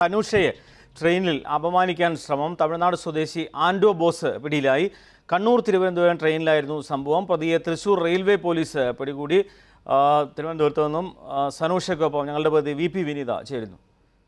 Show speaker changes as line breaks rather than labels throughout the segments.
അനുഷയെ ട്രെയിനിൽ അപമാനിക്കാൻ ശ്രമം തമിഴ്നാട് സ്വദേശി ആൻഡോ ബോസ് പിടിയിലായി കണ്ണൂർ തിരുവനന്തപുരം ട്രെയിനിലായിരുന്നു സംഭവം പ്രതിയെ തൃശൂർ റെയിൽവേ പോലീസ് പിടികൂടി ആ, തിരുവനന്തപുരത്ത് നിന്നും ആ, സനൂഷയ്ക്കൊപ്പം ഞങ്ങളുടെ പ്രതി വി പി വിനീത ചേരുന്നു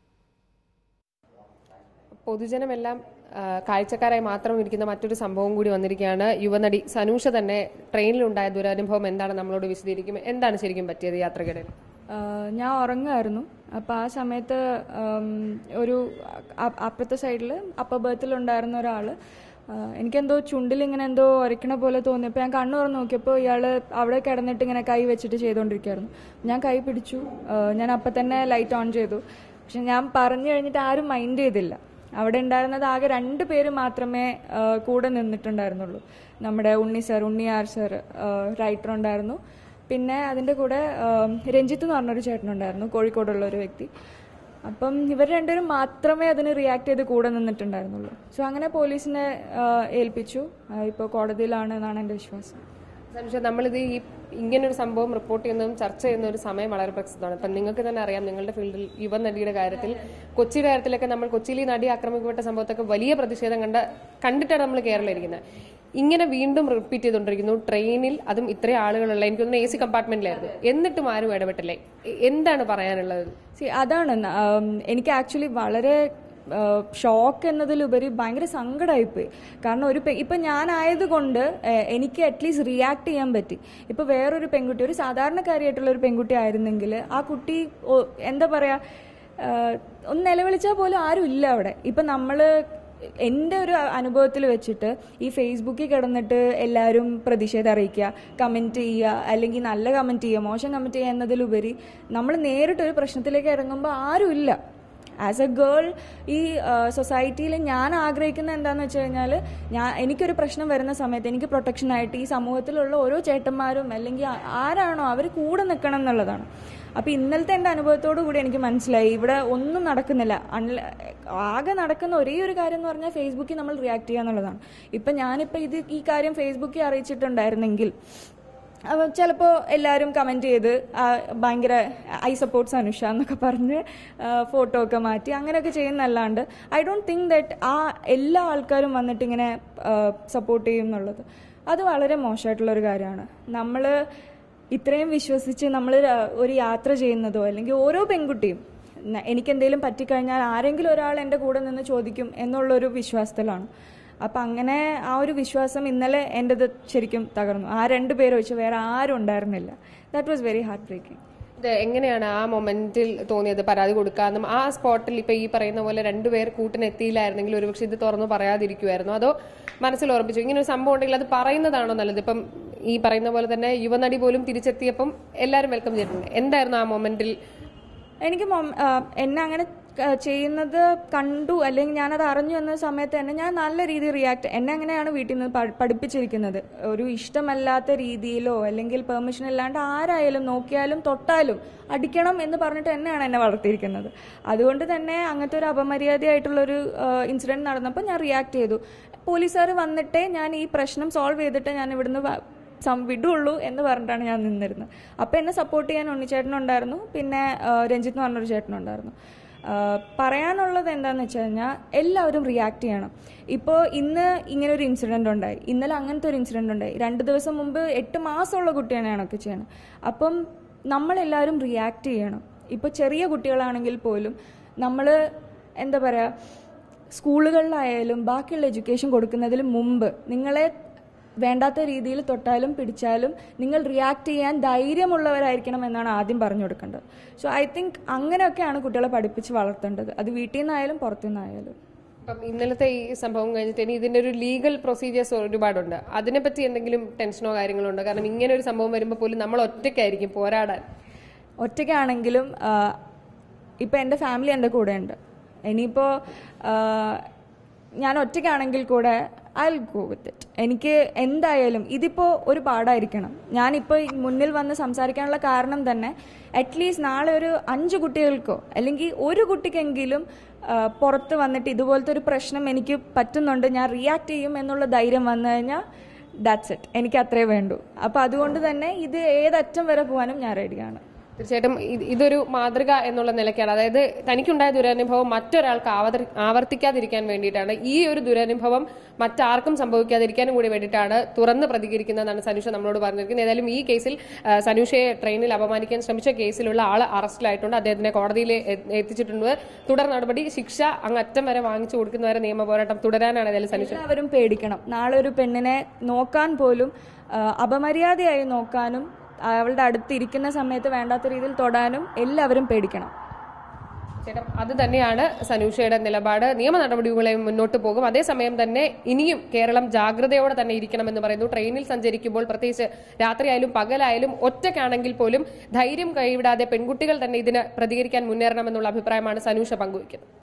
പൊതുജനമെല്ലാം ആ, കാഴ്ചക്കാരായി മാത്രം ഇരിക്കുന്ന മറ്റൊരു സംഭവം കൂടി വന്നിരിക്കുകയാണ് യുവനടി സനൂഷ തന്നെ ട്രെയിനിലുണ്ടായ ദുരനുഭവം എന്താണ് നമ്മളോട് വിശദീകരിക്കും എന്താണ് ശരിക്കും പറ്റിയത് യാത്രക്കിടയിൽ
ആഹ് ഞാൻ ഉറങ്ങുമായിരുന്നു അപ്പോൾ ആ സമയത്ത് ഉം, ഒരു അ- അപ്പുറത്തെ സൈഡിൽ അപ്പർ ബർത്തിലുണ്ടായിരുന്ന ഒരാൾ എനിക്കെന്തോ ചുണ്ടിൽ ഇങ്ങനെ എന്തോ ഉരയ്ക്കണ പോലെ തോന്നിയപ്പോൾ ഞാൻ കണ്ണു തുറന്ന് നോക്കിയപ്പോൾ ഇയാൾ അവിടെ കിടന്നിട്ട് ഇങ്ങനെ കൈ വെച്ചിട്ട് ചെയ്തുകൊണ്ടിരിക്കുകയായിരുന്നു ഞാൻ കൈ പിടിച്ചു ആഹ് ഞാൻ അപ്പം തന്നെ ലൈറ്റ് ഓൺ ചെയ്തു പക്ഷെ ഞാൻ പറഞ്ഞു കഴിഞ്ഞിട്ട് ആരും മൈൻഡ് ചെയ്തില്ല അവിടെ ഉണ്ടായിരുന്നത് ആകെ രണ്ട് പേര് മാത്രമേ ആഹ് കൂടെ നിന്നിട്ടുണ്ടായിരുന്നുള്ളൂ നമ്മുടെ ഉണ്ണി സാർ ഉണ്ണിയാർ സാർ റൈറ്റർ ഉണ്ടായിരുന്നു പിന്നെ അതിൻ്റെ കൂടെ ആം, രഞ്ജിത്ത് എന്ന് പറഞ്ഞൊരു ചേട്ടനുണ്ടായിരുന്നു കോഴിക്കോടുള്ള ഒരു വ്യക്തി അപ്പം ഇവർ രണ്ടുപേരും മാത്രമേ അതിന് റിയാക്ട് ചെയ്ത് കൂടെ നിന്നിട്ടുണ്ടായിരുന്നുള്ളൂ സോ അങ്ങനെ പോലീസിനെ ആ, ഏൽപ്പിച്ചു ഇപ്പോൾ കോടതിയിലാണ് എന്നാണ് എൻ്റെ വിശ്വാസം
സനുഷ നമ്മളിത് ഈ ഇങ്ങനൊരു സംഭവം റിപ്പോർട്ട് ചെയ്യുന്നതും ചർച്ച ചെയ്യുന്ന ഒരു സമയം വളരെ പ്രസിദ്ധമാണ് ഇപ്പം നിങ്ങൾക്ക് തന്നെ അറിയാം നിങ്ങളുടെ ഫീൽഡിൽ യുവനടിയുടെ കാര്യത്തിൽ കൊച്ചിയുടെ കാര്യത്തിലൊക്കെ നമ്മൾ കൊച്ചിയിൽ ഈ നടി ആക്രമിക്കപ്പെട്ട സംഭവത്തൊക്കെ വലിയ പ്രതിഷേധം കണ്ട കണ്ടിട്ടാണ് നമ്മൾ കേരളം ഇരിക്കുന്നത് ഇങ്ങനെ വീണ്ടും റിപ്പീറ്റ് ചെയ്തുകൊണ്ടിരിക്കുന്നു ട്രെയിനിൽ അതും ഇത്രയും ആളുകളുള്ള എനിക്ക് തോന്നുന്നു എ സി കമ്പാർട്ട്മെന്റിലായിരുന്നു എന്നിട്ടും ആരും ഇടപെട്ടില്ലേ എ- എന്താണ് പറയാനുള്ളത്
സി അതാണ് ന- ആം, എനിക്ക് ആക്ച്വലി വളരെ ഷോക്ക് എന്നതിലുപരി ഭയങ്കര സങ്കടമായിപ്പോയി കാരണം ഒരു പെ ഇപ്പം ഞാനായതുകൊണ്ട് ഏഹ്, എനിക്ക് അറ്റ്ലീസ്റ്റ് റിയാക്ട് ചെയ്യാൻ പറ്റി ഇപ്പോൾ വേറൊരു പെൺകുട്ടി ഒരു സാധാരണക്കാരിയായിട്ടുള്ള ഒരു പെൺകുട്ടി ആയിരുന്നെങ്കിൽ ആ കുട്ടി ഓ- എന്താ പറയുക ഒന്ന് നിലവിളിച്ചാൽ പോലും ആരും ഇല്ല അവിടെ ഇപ്പം നമ്മൾ എൻ്റെ ഒരു അനുഭവത്തിൽ വെച്ചിട്ട് ഈ ഫേസ്ബുക്കിൽ കിടന്നിട്ട് എല്ലാവരും പ്രതിഷേധം അറിയിക്കുക കമൻറ്റ് ചെയ്യുക അല്ലെങ്കിൽ നല്ല കമൻറ്റ് ചെയ്യുക മോശം കമൻറ്റ് ചെയ്യുക എന്നതിലുപരി നമ്മൾ നേരിട്ടൊരു പ്രശ്നത്തിലേക്ക് ഇറങ്ങുമ്പോൾ ആരുമില്ല ആസ് എ ഗേൾ ഈ സൊസൈറ്റിയിൽ ഞാൻ ആഗ്രഹിക്കുന്ന എന്താണെന്ന് വെച്ച് കഴിഞ്ഞാൽ ഞാൻ എനിക്കൊരു പ്രശ്നം വരുന്ന സമയത്ത് എനിക്ക് പ്രൊട്ടക്ഷനായിട്ട് ഈ സമൂഹത്തിലുള്ള ഓരോ ചേട്ടന്മാരും അല്ലെങ്കിൽ ആ- ആരാണോ അവർ കൂടെ നിൽക്കണം എന്നുള്ളതാണ് അപ്പോൾ ഇന്നലത്തെ എൻ്റെ അനുഭവത്തോടു കൂടി എനിക്ക് മനസ്സിലായി ഇവിടെ ഒന്നും നടക്കുന്നില്ല അൺല ആകെ നടക്കുന്ന ഒരേ ഒരു കാര്യം എന്ന് പറഞ്ഞാൽ ഫേസ്ബുക്കിൽ നമ്മൾ റിയാക്ട് ചെയ്യുക എന്നുള്ളതാണ് ഇപ്പം ഞാനിപ്പോൾ ഇത് ഈ കാര്യം ഫേസ്ബുക്കിൽ അറിയിച്ചിട്ടുണ്ടായിരുന്നെങ്കിൽ അപ്പോൾ ചിലപ്പോൾ എല്ലാവരും കമൻറ്റ് ചെയ്ത് ആ, ഭയങ്കര ഐ സപ്പോർട്ട്സ് അനുഷ എന്നൊക്കെ പറഞ്ഞ് ഫോട്ടോ ഒക്കെ മാറ്റി അങ്ങനെയൊക്കെ ചെയ്യുന്നല്ലാണ്ട് ഐ ഡോണ്ട് തിങ്ക് ദറ്റ് ആ എല്ലാ ആൾക്കാരും വന്നിട്ട് ഇങ്ങനെ സപ്പോർട്ട് ചെയ്യും എന്നുള്ളത് അത് വളരെ മോശമായിട്ടുള്ളൊരു കാര്യമാണ് നമ്മൾ ഇത്രയും വിശ്വസിച്ച് നമ്മൾ ഒരു യാത്ര ചെയ്യുന്നതോ അല്ലെങ്കിൽ ഓരോ പെൺകുട്ടിയും ന- എനിക്കെന്തെങ്കിലും പറ്റിക്കഴിഞ്ഞാൽ ആരെങ്കിലും ഒരാൾ എൻ്റെ കൂടെ നിന്ന് ചോദിക്കും എന്നുള്ളൊരു വിശ്വാസത്തിലാണ് അപ്പം അങ്ങനെ ആ ഒരു വിശ്വാസം ഇന്നലെ എൻ്റെത് ശരിക്കും തകർന്നു ആ രണ്ട് പേര് വെച്ച് വേറെ ആരും ഉണ്ടായിരുന്നില്ല that was very heart breaking
ഇത് എങ്ങനെയാണ് ആ മൊമെന്റിൽ തോന്നിയത് പരാതി കൊടുക്കാന്നും ആ സ്പോട്ടിൽ ഇപ്പൊ ഈ പറയുന്ന പോലെ രണ്ടുപേർ കൂട്ടിനെത്തിയില്ലായിരുന്നെങ്കിൽ ഒരുപക്ഷെ ഇത് തുറന്നു പറയാതിരിക്കുമായിരുന്നു അതോ മനസ്സിൽ ഓർമ്മിച്ചു ഇങ്ങനെ ഒരു സംഭവം ഉണ്ടെങ്കിൽ അത് പറയുന്നതാണോ നല്ലത് ഇപ്പം ഈ പറയുന്ന പോലെ തന്നെ യുവനടി പോലും തിരിച്ചെത്തിയപ്പം എല്ലാവരും വെൽക്കം ചെയ്തിട്ടുണ്ട് എന്തായിരുന്നു ആ മൊമെന്റിൽ
എനിക്ക് മൊം- ആ, എന്നെ അങ്ങനെ ക- ചെയ്യുന്നത് കണ്ടു അല്ലെങ്കിൽ ഞാനത് അറിഞ്ഞു എന്ന സമയത്ത് തന്നെ ഞാൻ നല്ല രീതിയിൽ റിയാക്ട് എന്നെ അങ്ങനെയാണ് വീട്ടിൽ നിന്ന് പഠി- പഠിപ്പിച്ചിരിക്കുന്നത് ഒരു ഇഷ്ടമല്ലാത്ത രീതിയിലോ അല്ലെങ്കിൽ പെർമിഷൻ ഇല്ലാണ്ട് ആരായാലും നോക്കിയാലും തൊട്ടാലും അടിക്കണം എന്ന് പറഞ്ഞിട്ട് തന്നെയാണ് എന്നെ വളർത്തിയിരിക്കുന്നത് അതുകൊണ്ട് തന്നെ അങ്ങനത്തെ ഒരു അപമര്യാദയായിട്ടുള്ളൊരു ഇൻസിഡൻറ്റ് നടന്നപ്പോൾ ഞാൻ റിയാക്ട് ചെയ്തു പോലീസുകാർ വന്നിട്ടേ ഞാൻ ഈ പ്രശ്നം സോൾവ് ചെയ്തിട്ട് ഞാൻ ഇവിടുന്ന് വ- സം വിടുള്ളൂ എന്ന് പറഞ്ഞിട്ടാണ് ഞാൻ നിന്നിരുന്നത് അപ്പോൾ എന്നെ സപ്പോർട്ട് ചെയ്യാൻ ഉണ്ണിച്ചേട്ടനുണ്ടായിരുന്നു പിന്നെ ആ, രഞ്ജിത്ത് എന്ന് പറഞ്ഞൊരു ചേട്ടനുണ്ടായിരുന്നു ആ, പറയാനുള്ളത് എന്താണെന്ന് വെച്ച് കഴിഞ്ഞാൽ എല്ലാവരും റിയാക്ട് ചെയ്യണം ഇപ്പോൾ ഇന്ന് ഇങ്ങനെ ഒരു ഇൻസിഡൻ്റ് ഉണ്ടായി ഇന്നലെ അങ്ങനത്തെ ഒരു ഇൻസിഡൻ്റ് ഉണ്ടായി രണ്ട് ദിവസം മുമ്പ് എട്ട് മാസമുള്ള കുട്ടിയാണ് ഞാനൊക്കെ ചെയ്യണം അപ്പം നമ്മളെല്ലാവരും റിയാക്ട് ചെയ്യണം ഇപ്പോൾ ചെറിയ കുട്ടികളാണെങ്കിൽ പോലും നമ്മൾ എന്താ പറയുക സ്കൂളുകളിലായാലും ബാക്കിയുള്ള എഡ്യൂക്കേഷൻ കൊടുക്കുന്നതിന് മുമ്പ് നിങ്ങളെ വേണ്ടാത്ത രീതിയിൽ തൊട്ടാലും പിടിച്ചാലും നിങ്ങൾ റിയാക്ട് ചെയ്യാൻ ധൈര്യമുള്ളവരായിരിക്കണം എന്നാണ് ആദ്യം പറഞ്ഞു കൊടുക്കേണ്ടത് സോ ഐ തിങ്ക് അങ്ങനെയൊക്കെയാണ് കുട്ടികളെ പഠിപ്പിച്ച് വളർത്തേണ്ടത് അത് വീട്ടിൽ നിന്നായാലും പുറത്തു നിന്നായാലും
ഇപ്പം ഇന്നലത്തെ ഈ സംഭവം കഴിഞ്ഞിട്ട് ഇനി ഇതിന്റെ ഒരു ലീഗൽ പ്രൊസീജിയേഴ്സ് ഒരുപാടുണ്ട് അതിനെപ്പറ്റി എന്തെങ്കിലും ടെൻഷനോ കാര്യങ്ങളോ ഉണ്ടോ കാരണം ഇങ്ങനെ ഒരു സംഭവം വരുമ്പോൾ പോലും നമ്മൾ ഒറ്റയ്ക്കായിരിക്കും പോരാടാൻ
ഒറ്റയ്ക്കാണെങ്കിലും ഇപ്പം എൻ്റെ ഫാമിലി എൻ്റെ കൂടെ ഉണ്ട് ഇനിയിപ്പോൾ ഞാൻ ഒറ്റയ്ക്കാണെങ്കിൽ കൂടെ ഐ ഗോ വിത്ത് ഇറ്റ് എനിക്ക് എന്തായാലും ഇതിപ്പോൾ ഒരു പാടായിരിക്കണം ഞാനിപ്പോൾ ഈ മുന്നിൽ വന്ന് സംസാരിക്കാനുള്ള കാരണം തന്നെ അറ്റ്ലീസ്റ്റ് നാളെ ഒരു അഞ്ച് കുട്ടികൾക്കോ അല്ലെങ്കിൽ ഒരു കുട്ടിക്കെങ്കിലും ആ, പുറത്ത് വന്നിട്ട് ഇതുപോലത്തെ ഒരു പ്രശ്നം എനിക്ക് പറ്റുന്നുണ്ട് ഞാൻ റിയാക്ട് ചെയ്യും എന്നുള്ള ധൈര്യം വന്നു കഴിഞ്ഞാൽ ദാറ്റ്സ് ഇറ്റ് എനിക്ക് അത്രേ വേണ്ടൂ അപ്പോൾ അതുകൊണ്ട് തന്നെ ഇത് ഏതറ്റം വരെ പോകാനും ഞാൻ റെഡിയാണ്
തീർച്ചയായിട്ടും ഇത് ഇതൊരു മാതൃക എന്നുള്ള നിലയ്ക്കാണ് അതായത് തനിക്കുണ്ടായ ദുരനുഭവം മറ്റൊരാൾക്ക് ആവർത്തി ആവർത്തിക്കാതിരിക്കാൻ വേണ്ടിയിട്ടാണ് ഈ ഒരു ദുരനുഭവം മറ്റാർക്കും സംഭവിക്കാതിരിക്കാനും കൂടി വേണ്ടിയിട്ടാണ് തുറന്ന് പ്രതികരിക്കുന്നതെന്നാണ് സനുഷ നമ്മളോട് പറഞ്ഞിരിക്കുന്നത് ഏതായാലും ഈ കേസിൽ ആ, സനുഷയെ ട്രെയിനിൽ അപമാനിക്കാൻ ശ്രമിച്ച കേസിലുള്ള ആൾ അറസ്റ്റിലായിട്ടുണ്ട് അദ്ദേഹത്തിനെ കോടതിയിൽ എ- എത്തിച്ചിട്ടുണ്ട് തുടർ നടപടി ശിക്ഷ അങ്ങ് അറ്റം വരെ വാങ്ങിച്ചു കൊടുക്കുന്നവരെ നിയമ പോരാട്ടം തുടരാനാണ് ഏതായാലും സനുഷ
എല്ലാവരും പേടിക്കണം നാളെ ഒരു പെണ്ണിനെ നോക്കാൻ പോലും ആ, അപമര്യാദയായി നോക്കാനും അവളുടെ അടുത്ത് ഇരിക്കുന്ന സമയത്ത് വേണ്ടാത്ത രീതിയിൽ തൊടാനും എല്ലാവരും പേടിക്കണം
ചേട്ടാ അത് തന്നെയാണ് സനൂഷയുടെ നിലപാട് നിയമ നടപടികളുമായി മുന്നോട്ട് പോകും അതേസമയം തന്നെ ഇനിയും കേരളം ജാഗ്രതയോടെ തന്നെ ഇരിക്കണമെന്ന് പറയുന്നു ട്രെയിനിൽ സഞ്ചരിക്കുമ്പോൾ പ്രത്യേകിച്ച് രാത്രിയായാലും പകലായാലും ഒറ്റയ്ക്കാണെങ്കിൽ പോലും ധൈര്യം കൈവിടാതെ പെൺകുട്ടികൾ തന്നെ ഇതിന് പ്രതികരിക്കാൻ മുന്നേറണമെന്നുള്ള അഭിപ്രായമാണ് സനൂഷ പങ്കുവയ്ക്കുന്നത്